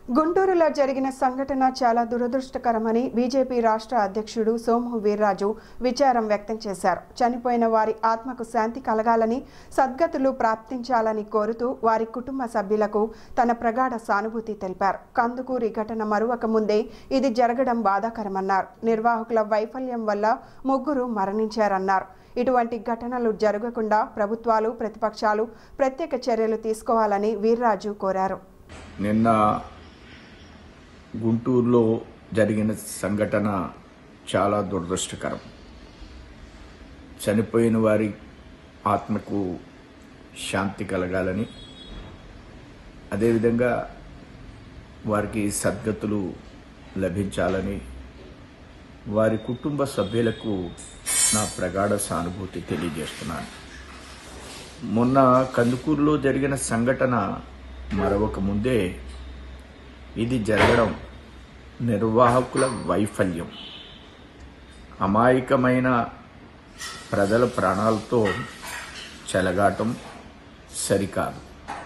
గుంటూరులో జరిగిన సంఘటన చాలా దురదృష్టకరమని బీజేపీ రాష్ట్ర అధ్యక్షుడు సోము వీర్రాజు విచారం వ్యక్తం చేశారు చనిపోయిన వారి ఆత్మకు శాంతి కలగాలని సద్గతులు ప్రాప్తించాలని కోరుతూ వారి కుటుంబ సభ్యులకు తన ప్రగాఢ సానుభూతి తెలిపారు కందుకూరి ఘటన మరువక ముందే ఇది జరగడం బాధాకరమన్నారు నిర్వాహకుల వైఫల్యం వల్ల ముగ్గురు మరణించారన్నారు ఇటువంటి ఘటనలు జరగకుండా ప్రభుత్వాలు ప్రతిపక్షాలు ప్రత్యేక చర్యలు తీసుకోవాలని వీర్రాజు కోరారు నిన్న గుంటూరులో జరిగిన సంఘటన చాలా దురదృష్టకరం చనిపోయిన వారి ఆత్మకు శాంతి కలగాలని అదేవిధంగా వారికి సద్గతులు లభించాలని వారి కుటుంబ సభ్యులకు నా ప్రగాఢ సానుభూతి తెలియజేస్తున్నాను మొన్న కందుకూరులో జరిగిన సంఘటన మరొక ముందే ఇది జరగడం నిర్వాహకుల వైఫల్యం అమాయకమైన ప్రజల ప్రాణాలతో చెలగాటం సరికాదు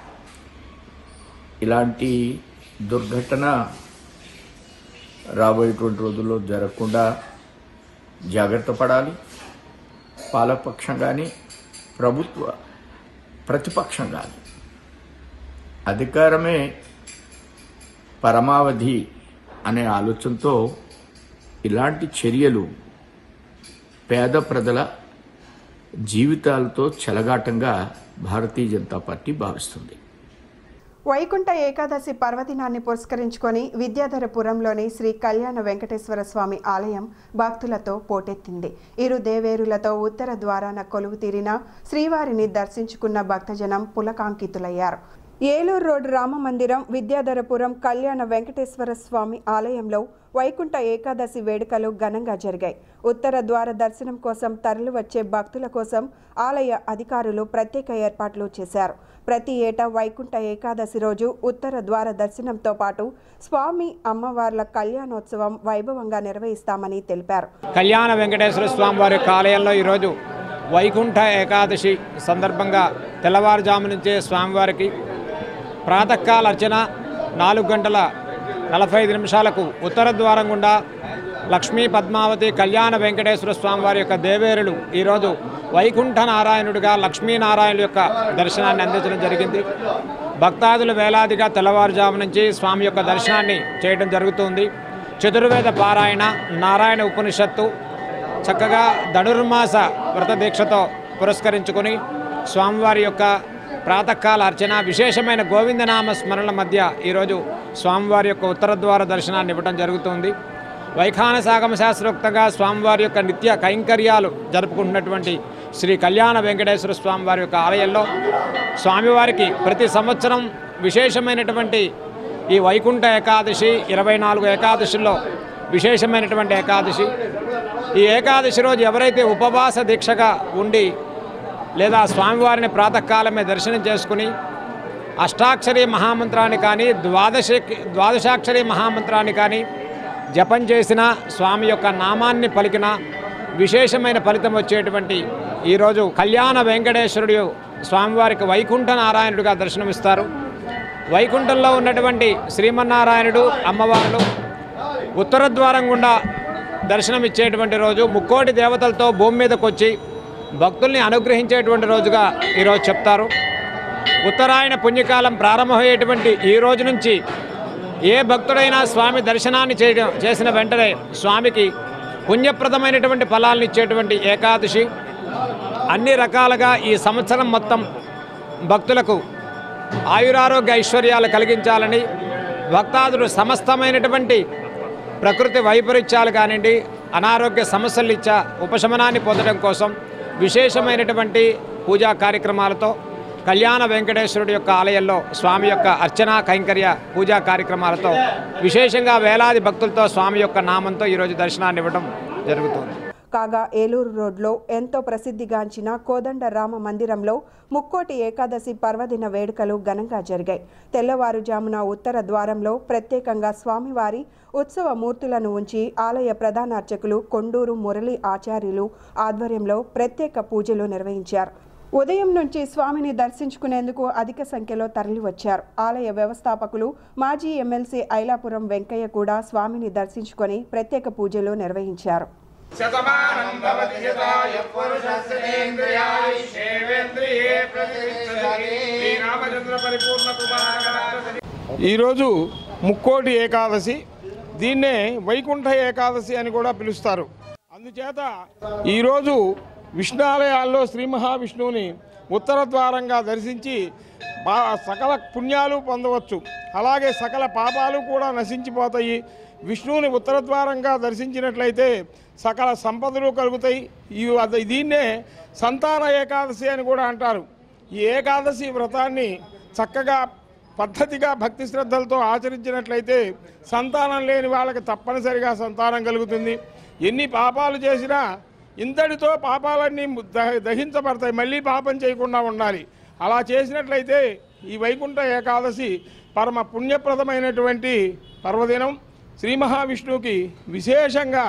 ఇలాంటి దుర్ఘటన రాబోయేటువంటి రోజుల్లో జరగకుండా జాగ్రత్త పడాలి పాలపక్షం కానీ ప్రభుత్వ ప్రతిపక్షం కానీ అధికారమే పరమావధి అనే ఆలోచనతో ఇలాంటి చర్యలు పేద ప్రజల జీవితాలతో చెలగాటంగా భారతీయ జనతా పార్టీ భావిస్తుంది వైకుంఠ ఏకాదశి పర్వదినాన్ని పురస్కరించుకొని విద్యాధరపురంలోని శ్రీ కళ్యాణ వెంకటేశ్వర స్వామి ఆలయం భక్తులతో పోటెత్తింది ఇరు దేవేరులతో ఉత్తర ద్వారాన కొలువు తీరిన శ్రీవారిని దర్శించుకున్న భక్తజనం పులకాంకితులయ్యారు ఏలూరు రోడ్ రామ మందిరం విద్యాధరపురం కళ్యాణ వెంకటేశ్వర స్వామి ఆలయంలో వైకుంఠ ఏకాదశి వేడుకలు ఘనంగా జరిగాయి ఉత్తర ద్వార దర్శనం కోసం తరలివచ్చే భక్తుల కోసం ఆలయ అధికారులు ప్రత్యేక ఏర్పాట్లు చేశారు ప్రతి ఏటా వైకుంఠ ఏకాదశి రోజు ఉత్తర ద్వార దర్శనంతో పాటు స్వామి అమ్మవార్ల కళ్యాణోత్సవం వైభవంగా నిర్వహిస్తామని తెలిపారు కళ్యాణ వెంకటేశ్వర స్వామి వారి యొక్క ఆలయంలో ఈరోజు వైకుంఠ ఏకాదశి సందర్భంగా తెల్లవారుజాము నుంచే స్వామివారికి ప్రాతకాల అర్చన నాలుగు గంటల నలభై ఐదు నిమిషాలకు ఉత్తర ద్వారం గుండా లక్ష్మీ పద్మావతి కళ్యాణ వెంకటేశ్వర స్వామి వారి యొక్క దేవేరులు ఈరోజు వైకుంఠ నారాయణుడిగా లక్ష్మీనారాయణుల యొక్క దర్శనాన్ని అందించడం జరిగింది భక్తాదులు వేలాదిగా తెల్లవారుజాము నుంచి స్వామి యొక్క దర్శనాన్ని చేయడం జరుగుతుంది చతుర్వేద పారాయణ నారాయణ ఉపనిషత్తు చక్కగా ధనుర్మాస వ్రత దీక్షతో పురస్కరించుకొని స్వామివారి యొక్క ప్రాతకాల అర్చన విశేషమైన గోవిందనామ స్మరణల మధ్య ఈరోజు స్వామివారి యొక్క ఉత్తరద్వార దర్శనాన్ని ఇవ్వడం జరుగుతుంది వైఖాన సాగమ శాస్త్రోక్తంగా స్వామివారి యొక్క నిత్య కైంకర్యాలు జరుపుకుంటున్నటువంటి శ్రీ కళ్యాణ వెంకటేశ్వర స్వామివారి యొక్క ఆలయంలో స్వామివారికి ప్రతి సంవత్సరం విశేషమైనటువంటి ఈ వైకుంఠ ఏకాదశి ఇరవై నాలుగు ఏకాదశిలో విశేషమైనటువంటి ఏకాదశి ఈ ఏకాదశి రోజు ఎవరైతే ఉపవాస దీక్షగా ఉండి లేదా స్వామివారిని ప్రాతకాలమే దర్శనం చేసుకుని అష్టాక్షరి మహామంత్రాన్ని కానీ ద్వాదశ ద్వాదశాక్షరి మహామంత్రాన్ని కానీ జపం చేసిన స్వామి యొక్క నామాన్ని పలికిన విశేషమైన ఫలితం వచ్చేటువంటి ఈరోజు కళ్యాణ వెంకటేశ్వరుడు స్వామివారికి వైకుంఠ నారాయణుడిగా దర్శనమిస్తారు వైకుంఠంలో ఉన్నటువంటి శ్రీమన్నారాయణుడు అమ్మవారులు ఉత్తర ద్వారం గుండా దర్శనమిచ్చేటువంటి రోజు ముక్కోటి దేవతలతో భూమి మీదకి వచ్చి భక్తుల్ని అనుగ్రహించేటువంటి రోజుగా ఈరోజు చెప్తారు ఉత్తరాయణ పుణ్యకాలం ప్రారంభమయ్యేటువంటి ఈ రోజు నుంచి ఏ భక్తుడైనా స్వామి దర్శనాన్ని చేయడం చేసిన వెంటనే స్వామికి పుణ్యప్రదమైనటువంటి ఫలాలను ఇచ్చేటువంటి ఏకాదశి అన్ని రకాలుగా ఈ సంవత్సరం మొత్తం భక్తులకు ఆయురారోగ్య ఐశ్వర్యాలు కలిగించాలని భక్తాదులు సమస్తమైనటువంటి ప్రకృతి వైపరీత్యాలు కానివ్వండి అనారోగ్య సమస్యలు ఇచ్చా ఉపశమనాన్ని పొందడం కోసం విశేషమైనటువంటి పూజా కార్యక్రమాలతో కళ్యాణ వెంకటేశ్వరుడి యొక్క ఆలయంలో స్వామి యొక్క అర్చన కైంకర్య పూజా కార్యక్రమాలతో విశేషంగా వేలాది భక్తులతో స్వామి యొక్క నామంతో ఈరోజు దర్శనాన్ని ఇవ్వడం జరుగుతుంది కాగా ఏలూరు రోడ్లో ఎంతో ప్రసిద్ధిగాంచిన కోదండ రామ మందిరంలో ముక్కోటి ఏకాదశి పర్వదిన వేడుకలు ఘనంగా జరిగాయి తెల్లవారుజామున ఉత్తర ద్వారంలో ప్రత్యేకంగా స్వామివారి ఉత్సవ మూర్తులను ఉంచి ఆలయ ప్రధాన అర్చకులు కొండూరు మురళి ఆచార్యులు ఆధ్వర్యంలో ప్రత్యేక పూజలు నిర్వహించారు ఉదయం నుంచి స్వామిని దర్శించుకునేందుకు అధిక సంఖ్యలో తరలివచ్చారు ఆలయ వ్యవస్థాపకులు మాజీ ఎమ్మెల్సీ ఐలాపురం వెంకయ్య కూడా స్వామిని దర్శించుకొని ప్రత్యేక పూజలు నిర్వహించారు శతమానం భవతి యథాయ పురుషస్యేంద్రియాయ శేవేంద్రియే ప్రతిష్టతి శ్రీరామచంద్ర పరిపూర్ణ కుమార ఈరోజు ముక్కోటి ఏకాదశి దీన్నే వైకుంఠ ఏకాదశి అని కూడా పిలుస్తారు అందుచేత ఈరోజు విష్ణాలయాల్లో శ్రీ మహావిష్ణువుని ఉత్తర ద్వారంగా దర్శించి బా సకల పుణ్యాలు పొందవచ్చు అలాగే సకల పాపాలు కూడా నశించిపోతాయి విష్ణువుని ఉత్తర ద్వారంగా దర్శించినట్లయితే సకల సంపదలు కలుగుతాయి ఈ అది- దీన్నే సంతాన ఏకాదశి అని కూడా అంటారు ఈ ఏకాదశి వ్రతాన్ని చక్కగా పద్ధతిగా భక్తి శ్రద్ధలతో ఆచరించినట్లయితే సంతానం లేని వాళ్ళకి తప్పనిసరిగా సంతానం కలుగుతుంది ఎన్ని పాపాలు చేసినా ఇంతటితో పాపాలన్నీ దహ- దహించబడతాయి మళ్ళీ పాపం చేయకుండా ఉండాలి అలా చేసినట్లయితే ఈ వైకుంఠ ఏకాదశి పరమ పుణ్యప్రదమైనటువంటి పర్వదినం శ్రీ మహావిష్ణువుకి విశేషంగా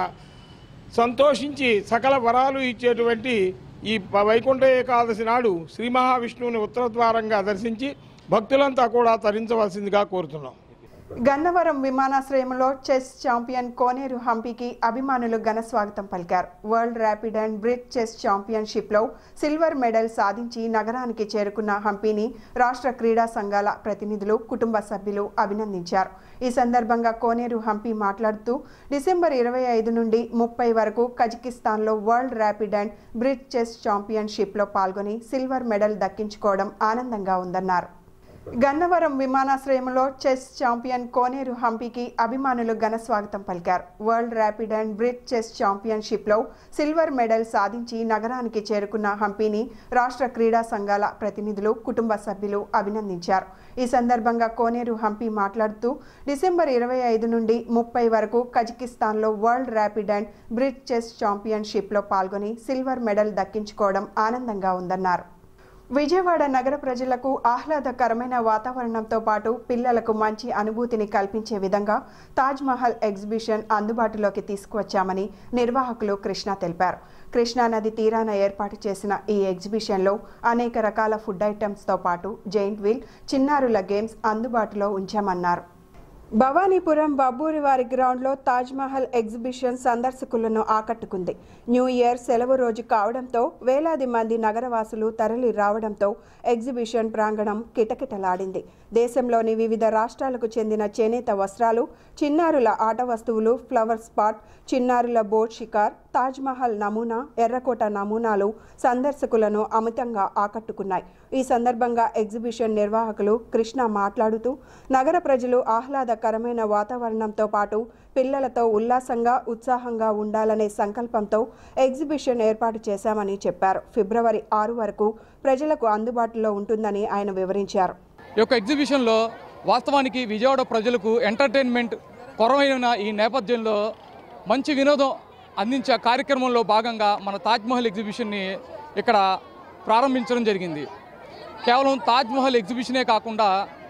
సంతోషించి సకల వరాలు ఇచ్చేటువంటి ఈ ప- వైకుంఠ ఏకాదశి నాడు శ్రీ మహావిష్ణువుని ఉత్తర ద్వారంగా దర్శించి భక్తులంతా కూడా తరించవలసిందిగా కోరుతున్నాం గన్నవరం విమానాశ్రయంలో చెస్ ఛాంపియన్ కోనేరు హంపీకి అభిమానులు ఘన స్వాగతం పలికారు world rapid and blitz chess ఛాంపియన్షిప్లో సిల్వర్ మెడల్ సాధించి నగరానికి చేరుకున్న హంపీని రాష్ట్ర క్రీడా సంఘాల ప్రతినిధులు కుటుంబ సభ్యులు అభినందించారు ఈ సందర్భంగా కోనేరు హంపి మాట్లాడుతూ డిసెంబర్ ఇరవై ఐదు నుండి ముప్పై వరకు కజకిస్తాన్లో world rapid and blitz chess ఛాంపియన్షిప్లో పాల్గొని సిల్వర్ మెడల్ దక్కించుకోవడం ఆనందంగా ఉందన్నారు గన్నవరం విమానాశ్రయంలో చెస్ ఛాంపియన్ కోనేరు హంపీకి అభిమానులు ఘన స్వాగతం పలికారు world rapid and blitz chess ఛాంపియన్షిప్లో సిల్వర్ మెడల్ సాధించి నగరానికి చేరుకున్న హంపీని రాష్ట్ర క్రీడా సంఘాల ప్రతినిధులు కుటుంబ సభ్యులు అభినందించారు ఈ సందర్భంగా కోనేరు హంపి మాట్లాడుతూ డిసెంబర్ ఇరవై ఐదు నుండి ముప్పై వరకు కజకిస్తాన్లో world rapid and blitz chess ఛాంపియన్షిప్లో పాల్గొని సిల్వర్ మెడల్ దక్కించుకోవడం ఆనందంగా ఉందన్నారు విజయవాడ నగర ప్రజలకు ఆహ్లాదకరమైన వాతావరణంతో పాటు పిల్లలకు మంచి అనుభూతిని కల్పించే విధంగా తాజ్ మహల్ ఎగ్జిబిషన్ అందుబాటులోకి తీసుకువచ్చామని నిర్వాహకులు కృష్ణ తెలిపారు కృష్ణా నది తీరాన ఏర్పాటు చేసిన ఈ ఎగ్జిబిషన్లో అనేక రకాల ఫుడ్ ఐటమ్స్తో పాటు జైంట్ వీల్ చిన్నారుల గేమ్స్ అందుబాటులో ఉంచామన్నారు భవానీపురం బబ్బూరివారి గ్రౌండ్లో తాజ్ మహల్ ఎగ్జిబిషన్ సందర్శకులను ఆకట్టుకుంది న్యూ ఇయర్ సెలవు రోజు కావడంతో వేలాది మంది నగరవాసులు తరలి రావడంతో ఎగ్జిబిషన్ ప్రాంగణం కిటకిటలాడింది దేశంలోని వివిధ రాష్ట్రాలకు చెందిన చేనేత వస్త్రాలు చిన్నారుల ఆట వస్తువులు ఫ్లవర్ స్పాట్ చిన్నారుల బోట్ షికార్ తాజ్ మహల్ నమూనా ఎర్రకోట నమూనాలు సందర్శకులను అమితంగా ఆకట్టుకున్నాయి ఈ సందర్భంగా ఎగ్జిబిషన్ నిర్వాహకులు కృష్ణ మాట్లాడుతూ నగర ప్రజలు ఆహ్లాదకరమైన వాతావరణంతో పాటు పిల్లలతో ఉల్లాసంగా ఉత్సాహంగా ఉండాలనే సంకల్పంతో ఎగ్జిబిషన్ ఏర్పాటు చేశామని చెప్పారు ఫిబ్రవరి ఆరు వరకు ప్రజలకు అందుబాటులో ఉంటుందని ఆయన వివరించారు ఈ యొక్క ఎగ్జిబిషన్లో వాస్తవానికి విజయవాడ ప్రజలకు ఎంటర్టైన్మెంట్ కొరవైన ఈ నేపథ్యంలో మంచి వినోదం అందించే కార్యక్రమంలో భాగంగా మన తాజ్మహల్ ఎగ్జిబిషన్ని ఇక్కడ ప్రారంభించడం జరిగింది కేవలం తాజ్మహల్ ఎగ్జిబిషనే కాకుండా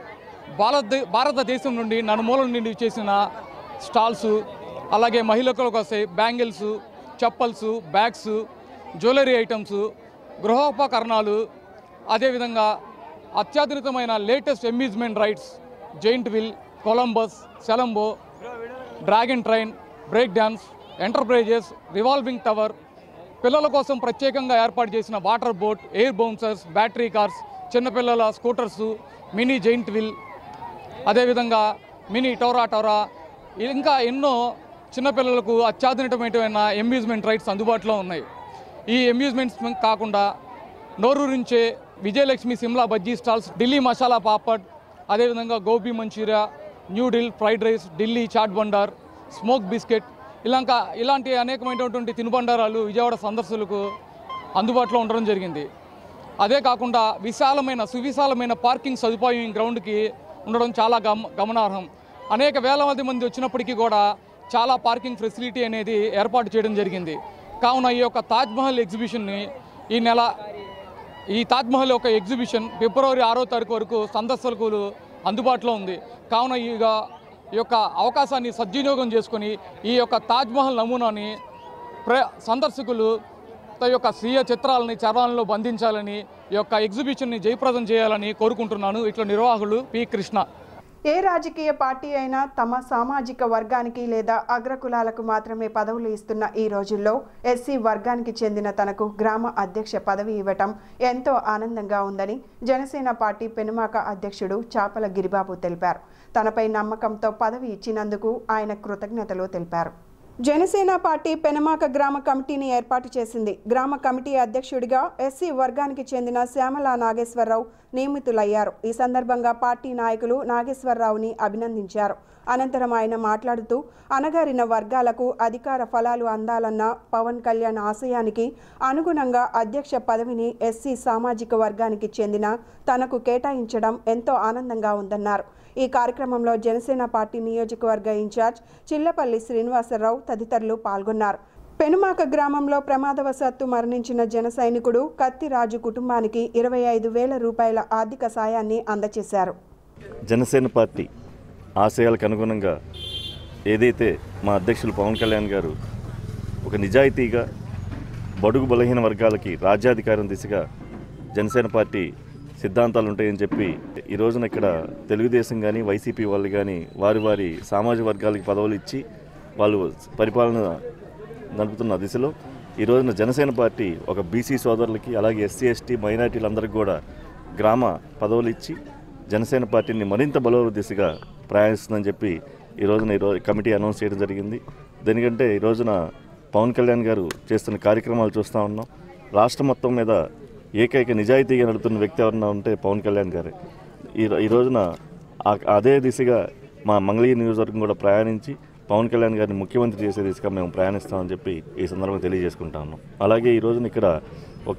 భారత భారతదేశం నుండి నలుమూలల నుండి చేసిన స్టాల్స్ అలాగే మహిళలకు వస్తాయి bangles chappals bags jewellery items గృహోపకరణాలు అదేవిధంగా అత్యాధునికమైన latest amusement rides giant wheel Columbus సెలంబో dragon train break dance enterprises revolving tower పిల్లల కోసం ప్రత్యేకంగా ఏర్పాటు చేసిన water boat air bouncers battery cars చిన్నపిల్లల స్కూటర్స్ మినీ జైంట్ విల్ అదేవిధంగా మినీ టోరా టోరా ఇంకా ఎన్నో చిన్నపిల్లలకు అత్యాధునికమైన అమ్యూజ్మెంట్ రైడ్స్ అందుబాటులో ఉన్నాయి ఈ అమ్యూజ్మెంట్స్ కాకుండా నోరూరించే విజయలక్ష్మి సిమ్లా బజ్జీ స్టాల్స్ ఢిల్లీ మసాలా పాపడ్ అదేవిధంగా gobi Manchurian noodle fried rice Delhi chaat Bhandar smoke biscuit ఇలాంక ఇలాంటి అనేకమైనటువంటి తినుబండారాలు విజయవాడ సందర్శకులకు అందుబాటులో ఉండడం జరిగింది అదే కాకుండా విశాలమైన సువిశాలమైన పార్కింగ్ సదుపాయం ఈ గ్రౌండ్కి ఉండడం చాలా గమ గమనార్హం అనేక వేల మంది మంది వచ్చినప్పటికీ కూడా చాలా పార్కింగ్ ఫెసిలిటీ అనేది ఏర్పాటు చేయడం జరిగింది కావున ఈ యొక్క తాజ్మహల్ ఎగ్జిబిషన్ని ఈ నెల ఈ తాజ్మహల్ యొక్క ఎగ్జిబిషన్ ఫిబ్రవరి ఆరో తారీఖు వరకు సందర్శకులు అందుబాటులో ఉంది కావున ఇక ఈ యొక్క అవకాశాన్ని సద్వినియోగం చేసుకొని ఈ యొక్క తాజ్మహల్ నమూనాని ప్ర సందర్శకులు తన యొక్క స్వీయ చిత్రాలని చరణాలను బంధించాలని ఈ యొక్క ఎగ్జిబిషన్ని జయప్రదం చేయాలని కోరుకుంటున్నాను ఇట్లా నిర్వాహకులు పి కృష్ణ ఏ రాజకీయ పార్టీ అయినా తమ సామాజిక వర్గానికి లేదా అగ్రకులాలకు మాత్రమే పదవులు ఇస్తున్న ఈ రోజుల్లో ఎస్సీ వర్గానికి చెందిన తనకు గ్రామ అధ్యక్ష పదవి ఇవ్వటం ఎంతో ఆనందంగా ఉందని జనసేన పార్టీ పెనుమాక అధ్యక్షుడు చాపల గిరిబాబు తెలిపారు తనపై నమ్మకంతో పదవి ఇచ్చినందుకు ఆయన కృతజ్ఞతలు తెలిపారు జనసేన పార్టీ పెనమాక గ్రామ కమిటీని ఏర్పాటు చేసింది గ్రామ కమిటీ అధ్యక్షుడిగా ఎస్సీ వర్గానికి చెందిన శ్యామల నాగేశ్వరరావు నియమితులయ్యారు ఈ సందర్భంగా పార్టీ నాయకులు నాగేశ్వరరావుని అభినందించారు అనంతరం ఆయన మాట్లాడుతూ అణగారిన వర్గాలకు అధికార ఫలాలు అందాలన్న పవన్ కళ్యాణ్ ఆశయానికి అనుగుణంగా అధ్యక్ష పదవిని ఎస్సీ సామాజిక వర్గానికి చెందిన తనకు కేటాయించడం ఎంతో ఆనందంగా ఉందన్నారు ఈ కార్యక్రమంలో జనసేన పార్టీ నియోజకవర్గ ఇన్ఛార్జ్ చిల్లపల్లి శ్రీనివాసరావు తదితరులు పాల్గొన్నారు పెనుమాక గ్రామంలో ప్రమాదవశాత్తు మరణించిన జన సైనికుడు కత్తిరాజు కుటుంబానికి ఇరవై ఐదు వేల రూపాయల ఆర్థిక సాయాన్ని అందజేశారు జనసేన పార్టీ ఆశయాలకు అనుగుణంగా ఏదైతే మా అధ్యక్షులు పవన్ కళ్యాణ్ గారు ఒక నిజాయితీగా బడుగు బలహీన వర్గాలకి రాజ్యాధికారం దిశగా జనసేన పార్టీ సిద్ధాంతాలు ఉంటాయని చెప్పి ఈ రోజున ఇక్కడ తెలుగుదేశం కానీ వైసీపీ వాళ్ళు కానీ వారి వారి సామాజిక వర్గాలకి పదవులు ఇచ్చి వాళ్ళు పరిపాలన నడుపుతున్న దిశలో ఈ రోజున జనసేన పార్టీ ఒక బీసీ సోదరులకి అలాగే ఎస్సీ ఎస్టీ మైనార్టీలందరికీ కూడా గ్రామ పదవులు ఇచ్చి జనసేన పార్టీని మరింత బలవ దిశగా ప్రయాణిస్తుందని చెప్పి ఈ రోజున ఈరోజు కమిటీ అనౌన్స్ చేయడం జరిగింది దేనికంటే ఈ రోజున పవన్ కళ్యాణ్ గారు చేస్తున్న కార్యక్రమాలు చూస్తూ ఉన్నాం రాష్ట్రం మొత్తం మీద ఏకైక నిజాయితీగా నడుపుతున్న వ్యక్తి ఎవరన్నా ఉంటే పవన్ కళ్యాణ్ గారే ఈ ఈ రోజున ఆ- అదే దిశగా మా మంగళగిరి నియోజకవర్గం కూడా ప్రయాణించి పవన్ కళ్యాణ్ గారిని ముఖ్యమంత్రి చేసే దిశగా మేము ప్రయాణిస్తామని చెప్పి ఈ సందర్భంగా తెలియజేసుకుంటా ఉన్నాం అలాగే ఈ రోజున ఇక్కడ ఒక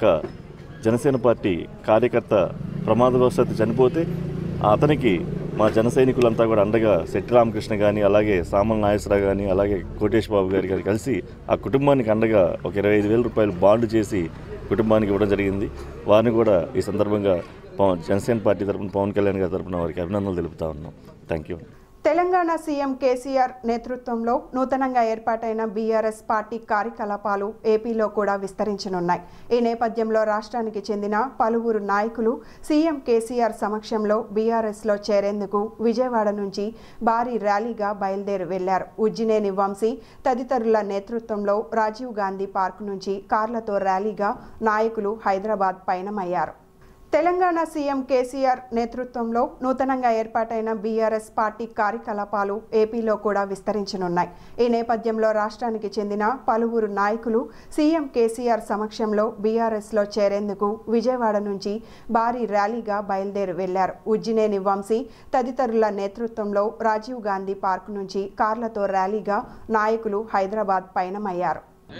జనసేన పార్టీ కార్యకర్త ప్రమాదవశాత్తు చనిపోతే అతనికి మా జన సైనికులంతా కూడా అండగా శెట్టి రామకృష్ణ కానీ అలాగే సామల నాగేశ్వరరావు కానీ అలాగే కోటేష్ బాబు గారి గారు కలిసి ఆ కుటుంబానికి అండగా ఒక ఇరవై ఐదు వేల రూపాయలు బాండ్ చేసి కుటుంబానికి ఇవ్వడం జరిగింది వారిని కూడా ఈ సందర్భంగా పవన్ జనసేన పార్టీ తరపున పవన్ కళ్యాణ్ గారి తరపున వారికి అభినందనలు తెలుపుతా ఉన్నాం thank you Telangana CM KCR నేతృత్వంలో నూతనంగా ఏర్పాటైన బీఆర్ఎస్ పార్టీ కార్యకలాపాలు ఏపీలో కూడా విస్తరించనున్నాయి ఈ నేపథ్యంలో రాష్ట్రానికి చెందిన పలువురు నాయకులు సీఎం కేసీఆర్ సమక్షంలో బీఆర్ఎస్లో చేరేందుకు విజయవాడ నుంచి భారీ ర్యాలీగా బయలుదేరి వెళ్లారు ఉజ్జినేని వంశీ తదితరుల నేతృత్వంలో రాజీవ్ గాంధీ పార్క్ నుంచి కార్లతో ర్యాలీగా నాయకులు హైదరాబాద్ పయనమయ్యారు తెలంగాణ సీఎం కేసీఆర్ నేతృత్వంలో నూతనంగా ఏర్పాటైన బీఆర్ఎస్ పార్టీ కార్యకలాపాలు ఏపీలో కూడా విస్తరించనున్నాయి ఈ నేపథ్యంలో రాష్ట్రానికి చెందిన పలువురు నాయకులు సీఎం కేసీఆర్ సమక్షంలో బీఆర్ఎస్లో చేరేందుకు విజయవాడ నుంచి భారీ ర్యాలీగా బయలుదేరి వెళ్లారు ఉజ్జినేని వంశీ తదితరుల నేతృత్వంలో రాజీవ్ గాంధీ పార్క్ నుంచి కార్లతో ర్యాలీగా నాయకులు హైదరాబాద్ పయనమయ్యారు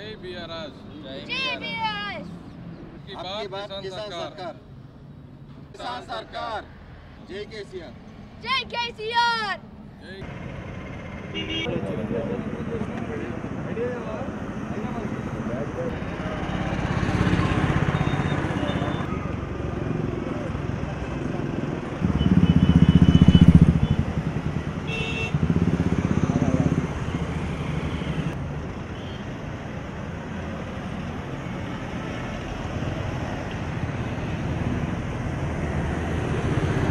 జై కేసీఆర్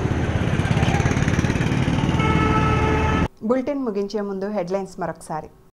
బులెటిన్ ముగించే ముందు హెడ్లైన్స్ మరొకసారి